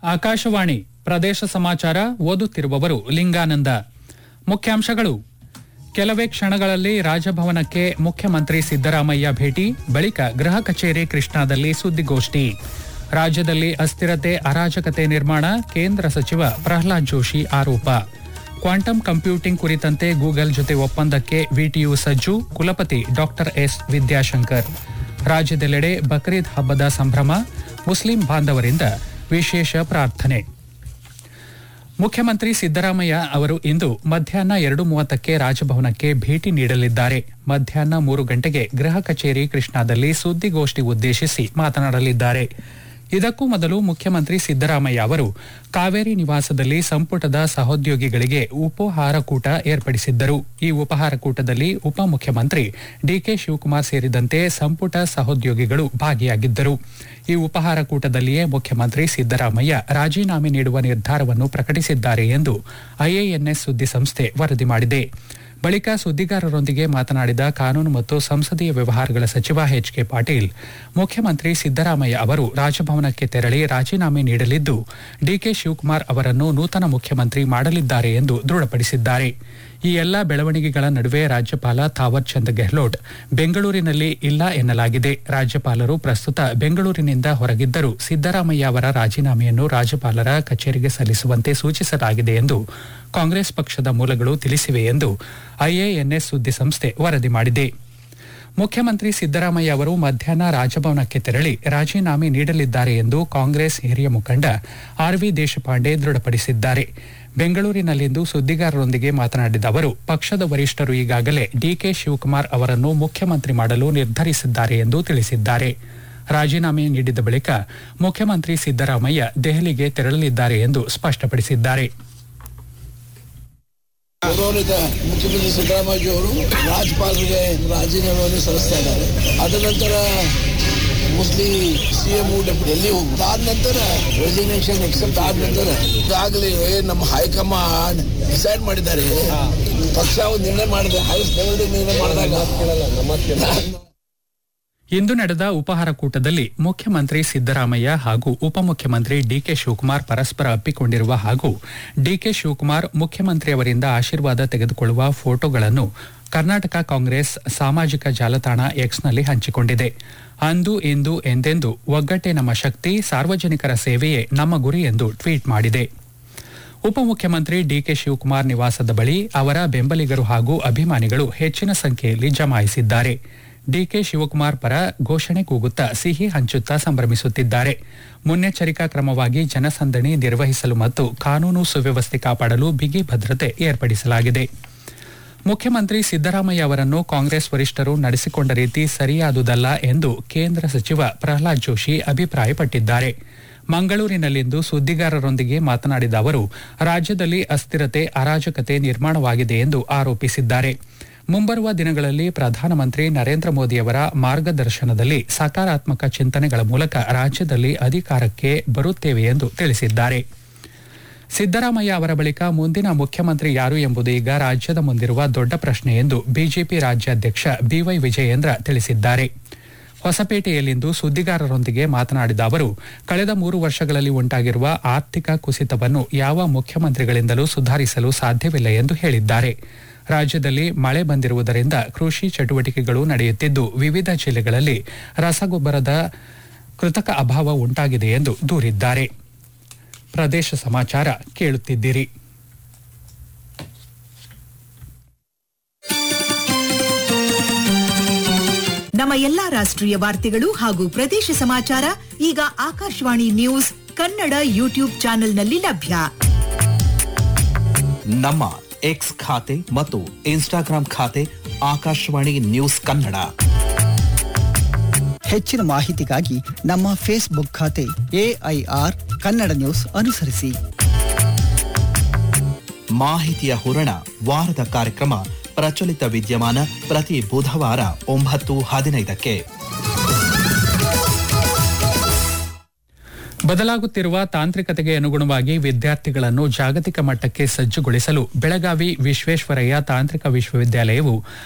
ಆಕಾಶವಾಣಿ ಪ್ರದೇಶ ಸಮಾಚಾರ ಓದುತ್ತಿರುವವರು ಲಿಂಗಾನಂದ ಮುಖ್ಯಾಂಶಗಳು ಕೆಲವೇ ಕ್ಷಣಗಳಲ್ಲಿ ರಾಜಭವನಕ್ಕೆ ಮುಖ್ಯಮಂತ್ರಿ ಸಿದ್ದರಾಮಯ್ಯ ಭೇಟಿ ಬಳಿಕ ಗೃಹ ಕಚೇರಿ ಕೃಷ್ಣಾದಲ್ಲಿ ಸುದ್ದಿಗೋಷ್ಠಿ ರಾಜ್ಯದಲ್ಲಿ ಅಸ್ಥಿರತೆ ಅರಾಜಕತೆ ನಿರ್ಮಾಣ ಕೇಂದ್ರ ಸಚಿವ ಪ್ರಹ್ಲಾದ್ ಜೋಶಿ ಆರೋಪ ಕ್ವಾಂಟಮ್ ಕಂಪ್ಯೂಟಿಂಗ್ ಕುರಿತಂತೆ ಗೂಗಲ್ ಜೊತೆ ಒಪ್ಪಂದಕ್ಕೆ ವಿಟಿಯು ಸಜ್ಜು ಕುಲಪತಿ ಡಾಕ್ಟರ್ ಎಸ್ ವಿದ್ಯಾಶಂಕರ್ ರಾಜ್ಯದೆಲ್ಲೆಡೆ ಬಕ್ರೀದ್ ಹಬ್ಬದ ಸಂಭ್ರಮ ಮುಸ್ಲಿಂ ಬಾಂಧವರಿಂದ ವಿಶೇಷ ಪ್ರಾರ್ಥನೆ ಮುಖ್ಯಮಂತ್ರಿ ಸಿದ್ದರಾಮಯ್ಯ ಅವರು ಇಂದು ಮಧ್ಯಾಹ್ನ ಎರಡು ಮೂವತ್ತಕ್ಕೆ ರಾಜಭವನಕ್ಕೆ ಭೇಟಿ ನೀಡಲಿದ್ದಾರೆ ಮಧ್ಯಾಹ್ನ ಮೂರು ಗಂಟೆಗೆ ಗೃಹ ಕಚೇರಿ ಕೃಷ್ಣಾದಲ್ಲಿ ಸುದ್ದಿಗೋಷ್ಠಿ ಉದ್ದೇಶಿಸಿ ಮಾತನಾಡಲಿದ್ದಾರೆ ಇದಕ್ಕೂ ಮೊದಲು ಮುಖ್ಯಮಂತ್ರಿ ಸಿದ್ದರಾಮಯ್ಯ ಅವರು ಕಾವೇರಿ ನಿವಾಸದಲ್ಲಿ ಸಂಪುಟದ ಸಹೋದ್ಯೋಗಿಗಳಿಗೆ ಉಪಹಾರ ಕೂಟ ಏರ್ಪಡಿಸಿದ್ದರು ಈ ಉಪಹಾರ ಕೂಟದಲ್ಲಿ ಉಪಮುಖ್ಯಮಂತ್ರಿ ಡಿಕೆ ಶಿವಕುಮಾರ್ ಸೇರಿದಂತೆ ಸಂಪುಟ ಸಹೋದ್ಯೋಗಿಗಳು ಭಾಗಿಯಾಗಿದ್ದರು ಈ ಉಪಹಾರ ಕೂಟದಲ್ಲಿಯೇ ಮುಖ್ಯಮಂತ್ರಿ ಸಿದ್ದರಾಮಯ್ಯ ರಾಜೀನಾಮೆ ನೀಡುವ ನಿರ್ಧಾರವನ್ನು ಪ್ರಕಟಿಸಿದ್ದಾರೆ ಎಂದು ಐಎಎನ್ಎಸ್ ಸುದ್ದಿಸಂಸ್ಥೆ ವರದಿ ಮಾಡಿದೆ ಬಳಿಕ ಸುದ್ದಿಗಾರರೊಂದಿಗೆ ಮಾತನಾಡಿದ ಕಾನೂನು ಮತ್ತು ಸಂಸದೀಯ ವ್ಯವಹಾರಗಳ ಸಚಿವ ಎಚ್ ಕೆ ಪಾಟೀಲ್ ಮುಖ್ಯಮಂತ್ರಿ ಸಿದ್ದರಾಮಯ್ಯ ಅವರು ರಾಜಭವನಕ್ಕೆ ತೆರಳಿ ರಾಜೀನಾಮೆ ನೀಡಲಿದ್ದು ಡಿಕೆ ಶಿವಕುಮಾರ್ ಅವರನ್ನು ನೂತನ ಮುಖ್ಯಮಂತ್ರಿ ಮಾಡಲಿದ್ದಾರೆ ಎಂದು ದೃಢಪಡಿಸಿದ್ದಾರೆ ಈ ಎಲ್ಲಾ ಬೆಳವಣಿಗೆಗಳ ನಡುವೆ ರಾಜ್ಯಪಾಲ ಥಾವರ್ ಚಂದ್ ಗೆಹ್ಲೋಟ್ ಬೆಂಗಳೂರಿನಲ್ಲಿ ಇಲ್ಲ ಎನ್ನಲಾಗಿದೆ ರಾಜ್ಯಪಾಲರು ಪ್ರಸ್ತುತ ಬೆಂಗಳೂರಿನಿಂದ ಹೊರಗಿದ್ದರೂ ಸಿದ್ದರಾಮಯ್ಯ ಅವರ ರಾಜೀನಾಮೆಯನ್ನು ರಾಜ್ಯಪಾಲರ ಕಚೇರಿಗೆ ಸಲ್ಲಿಸುವಂತೆ ಸೂಚಿಸಲಾಗಿದೆ ಎಂದು ಕಾಂಗ್ರೆಸ್ ಪಕ್ಷದ ಮೂಲಗಳು ತಿಳಿಸಿವೆ ಎಂದು ಐಎಎನ್ಎಸ್ ಸುದ್ದಿಸಂಸ್ಥೆ ವರದಿ ಮಾಡಿದೆ ಮುಖ್ಯಮಂತ್ರಿ ಸಿದ್ದರಾಮಯ್ಯ ಅವರು ಮಧ್ಯಾಹ್ನ ರಾಜಭವನಕ್ಕೆ ತೆರಳಿ ರಾಜೀನಾಮೆ ನೀಡಲಿದ್ದಾರೆ ಎಂದು ಕಾಂಗ್ರೆಸ್ ಹಿರಿಯ ಮುಖಂಡ ಆರ್ ವಿ ದೇಶಪಾಂಡೆ ದೃಢಪಡಿಸಿದ್ದಾರೆ ಬೆಂಗಳೂರಿನಲ್ಲಿಂದು ಸುದ್ದಿಗಾರರೊಂದಿಗೆ ಮಾತನಾಡಿದ ಅವರು ಪಕ್ಷದ ವರಿಷ್ಠರು ಈಗಾಗಲೇ ಡಿಕೆ ಶಿವಕುಮಾರ್ ಅವರನ್ನು ಮುಖ್ಯಮಂತ್ರಿ ಮಾಡಲು ನಿರ್ಧರಿಸಿದ್ದಾರೆ ಎಂದು ತಿಳಿಸಿದ್ದಾರೆ ರಾಜೀನಾಮೆ ನೀಡಿದ ಬಳಿಕ ಮುಖ್ಯಮಂತ್ರಿ ಸಿದ್ದರಾಮಯ್ಯ ದೆಹಲಿಗೆ ತೆರಳಲಿದ್ದಾರೆ ಎಂದು ಸ್ಪಷ್ಟಪಡಿಸಿದ್ದಾರೆ ಗೌರವಿತ ಮುಖ್ಯಮಂತ್ರಿ ಸಿದ್ದರಾಮಯ್ಯ ಅವರು ರಾಜ್ಯಪಾಲರಿಗೆ ರಾಜೀನಾಮೆಯನ್ನು ಸಲ್ಲಿಸ್ತಾ ಇದ್ದಾರೆ ಅದ ನಂತರ ಮೋಸ್ಟ್ಲಿ ಸಿಎಂ ಡೆಲ್ಲಿ ಹೋಗ್ಬೋದು ಆದ ನಂತರ ರೆಸಿಗ್ನೇಷನ್ ಎಕ್ಸೆಪ್ಟ್ ಆದ ನಂತರ ಈಗಾಗಲೇ ನಮ್ಮ ಹೈಕಮಾಂಡ್ ಡಿಸೈಡ್ ಮಾಡಿದ್ದಾರೆ ಪಕ್ಷ ಒಂದು ನಿರ್ಣಯ ಮಾಡಿದೆ ಹೈಯೆಸ್ಟ್ ಲೆವೆಲ್ ನಿರ್ಣಯ ಮಾಡಿದಾಗ ಇಂದು ನಡೆದ ಉಪಹಾರ ಕೂಟದಲ್ಲಿ ಮುಖ್ಯಮಂತ್ರಿ ಸಿದ್ದರಾಮಯ್ಯ ಹಾಗೂ ಉಪಮುಖ್ಯಮಂತ್ರಿ ಡಿಕೆ ಶಿವಕುಮಾರ್ ಪರಸ್ಪರ ಅಪ್ಪಿಕೊಂಡಿರುವ ಹಾಗೂ ಡಿಕೆ ಶಿವಕುಮಾರ್ ಮುಖ್ಯಮಂತ್ರಿಯವರಿಂದ ಆಶೀರ್ವಾದ ತೆಗೆದುಕೊಳ್ಳುವ ಫೋಟೋಗಳನ್ನು ಕರ್ನಾಟಕ ಕಾಂಗ್ರೆಸ್ ಸಾಮಾಜಿಕ ಜಾಲತಾಣ ಎಕ್ಸ್ನಲ್ಲಿ ಹಂಚಿಕೊಂಡಿದೆ ಅಂದು ಇಂದು ಎಂದೆಂದು ಒಗ್ಗಟ್ಟೆ ನಮ್ಮ ಶಕ್ತಿ ಸಾರ್ವಜನಿಕರ ಸೇವೆಯೇ ನಮ್ಮ ಗುರಿ ಎಂದು ಟ್ವೀಟ್ ಮಾಡಿದೆ ಉಪಮುಖ್ಯಮಂತ್ರಿ ಡಿಕೆ ಶಿವಕುಮಾರ್ ನಿವಾಸದ ಬಳಿ ಅವರ ಬೆಂಬಲಿಗರು ಹಾಗೂ ಅಭಿಮಾನಿಗಳು ಹೆಚ್ಚಿನ ಸಂಖ್ಯೆಯಲ್ಲಿ ಜಮಾಯಿಸಿದ್ದಾರೆ ಡಿಕೆ ಶಿವಕುಮಾರ್ ಪರ ಘೋಷಣೆ ಕೂಗುತ್ತಾ ಸಿಹಿ ಹಂಚುತ್ತಾ ಸಂಭ್ರಮಿಸುತ್ತಿದ್ದಾರೆ ಮುನ್ನೆಚ್ಚರಿಕಾ ಕ್ರಮವಾಗಿ ಜನಸಂದಣಿ ನಿರ್ವಹಿಸಲು ಮತ್ತು ಕಾನೂನು ಸುವ್ಯವಸ್ಥೆ ಕಾಪಾಡಲು ಬಿಗಿ ಭದ್ರತೆ ಏರ್ಪಡಿಸಲಾಗಿದೆ ಮುಖ್ಯಮಂತ್ರಿ ಸಿದ್ದರಾಮಯ್ಯ ಅವರನ್ನು ಕಾಂಗ್ರೆಸ್ ವರಿಷ್ಠರು ನಡೆಸಿಕೊಂಡ ರೀತಿ ಸರಿಯಾದುದಲ್ಲ ಎಂದು ಕೇಂದ್ರ ಸಚಿವ ಪ್ರಹ್ಲಾದ್ ಜೋಶಿ ಅಭಿಪ್ರಾಯಪಟ್ಟಿದ್ದಾರೆ ಮಂಗಳೂರಿನಲ್ಲಿಂದು ಸುದ್ದಿಗಾರರೊಂದಿಗೆ ಮಾತನಾಡಿದ ಅವರು ರಾಜ್ಯದಲ್ಲಿ ಅಸ್ಥಿರತೆ ಅರಾಜಕತೆ ನಿರ್ಮಾಣವಾಗಿದೆ ಎಂದು ಆರೋಪಿಸಿದ್ದಾರೆ ಮುಂಬರುವ ದಿನಗಳಲ್ಲಿ ಪ್ರಧಾನಮಂತ್ರಿ ನರೇಂದ್ರ ಮೋದಿಯವರ ಮಾರ್ಗದರ್ಶನದಲ್ಲಿ ಸಕಾರಾತ್ಮಕ ಚಿಂತನೆಗಳ ಮೂಲಕ ರಾಜ್ಯದಲ್ಲಿ ಅಧಿಕಾರಕ್ಕೆ ಬರುತ್ತೇವೆ ಎಂದು ತಿಳಿಸಿದ್ದಾರೆ ಸಿದ್ದರಾಮಯ್ಯ ಅವರ ಬಳಿಕ ಮುಂದಿನ ಮುಖ್ಯಮಂತ್ರಿ ಯಾರು ಎಂಬುದು ಈಗ ರಾಜ್ಯದ ಮುಂದಿರುವ ದೊಡ್ಡ ಪ್ರಶ್ನೆ ಎಂದು ಬಿಜೆಪಿ ರಾಜ್ಯಾಧ್ಯಕ್ಷ ಬಿವೈ ವಿಜಯೇಂದ್ರ ತಿಳಿಸಿದ್ದಾರೆ ಹೊಸಪೇಟೆಯಲ್ಲಿಂದು ಸುದ್ದಿಗಾರರೊಂದಿಗೆ ಮಾತನಾಡಿದ ಅವರು ಕಳೆದ ಮೂರು ವರ್ಷಗಳಲ್ಲಿ ಉಂಟಾಗಿರುವ ಆರ್ಥಿಕ ಕುಸಿತವನ್ನು ಯಾವ ಮುಖ್ಯಮಂತ್ರಿಗಳಿಂದಲೂ ಸುಧಾರಿಸಲು ಸಾಧ್ಯವಿಲ್ಲ ಎಂದು ಹೇಳಿದ್ದಾರೆ ರಾಜ್ಯದಲ್ಲಿ ಮಳೆ ಬಂದಿರುವುದರಿಂದ ಕೃಷಿ ಚಟುವಟಿಕೆಗಳು ನಡೆಯುತ್ತಿದ್ದು ವಿವಿಧ ಜಿಲ್ಲೆಗಳಲ್ಲಿ ರಸಗೊಬ್ಬರದ ಕೃತಕ ಅಭಾವ ಉಂಟಾಗಿದೆ ಎಂದು ದೂರಿದ್ದಾರೆ ಪ್ರದೇಶ ಸಮಾಚಾರ ಕೇಳುತ್ತಿದ್ದೀರಿ ನಮ್ಮ ಎಲ್ಲಾ ರಾಷ್ಟ್ರೀಯ ವಾರ್ತೆಗಳು ಹಾಗೂ ಪ್ರದೇಶ ಸಮಾಚಾರ ಈಗ ಆಕಾಶವಾಣಿ ನ್ಯೂಸ್ ಕನ್ನಡ ಯೂಟ್ಯೂಬ್ ಚಾನೆಲ್ನಲ್ಲಿ ಲಭ್ಯ ನಮ್ಮ ಎಕ್ಸ್ ಖಾತೆ ಮತ್ತು ಇನ್ಸ್ಟಾಗ್ರಾಂ ಖಾತೆ ಆಕಾಶವಾಣಿ ನ್ಯೂಸ್ ಕನ್ನಡ ಹೆಚ್ಚಿನ ಮಾಹಿತಿಗಾಗಿ ನಮ್ಮ ಫೇಸ್ಬುಕ್ ಖಾತೆ ಎಐಆರ್ ಕನ್ನಡ ನ್ಯೂಸ್ ಅನುಸರಿಸಿ ಮಾಹಿತಿಯ ಹೂರಣ ವಾರದ ಕಾರ್ಯಕ್ರಮ ಪ್ರಚಲಿತ ವಿದ್ಯಮಾನ ಪ್ರತಿ ಬುಧವಾರ ಒಂಬತ್ತು ಹದಿನೈದಕ್ಕೆ ಬದಲಾಗುತ್ತಿರುವ ತಾಂತ್ರಿಕತೆಗೆ ಅನುಗುಣವಾಗಿ ವಿದ್ಯಾರ್ಥಿಗಳನ್ನು ಜಾಗತಿಕ ಮಟ್ಟಕ್ಕೆ ಸಜ್ಜುಗೊಳಿಸಲು ಬೆಳಗಾವಿ ವಿಶ್ವೇಶ್ವರಯ್ಯ ತಾಂತ್ರಿಕ ವಿಶ್ವವಿದ್ಯಾಲಯವು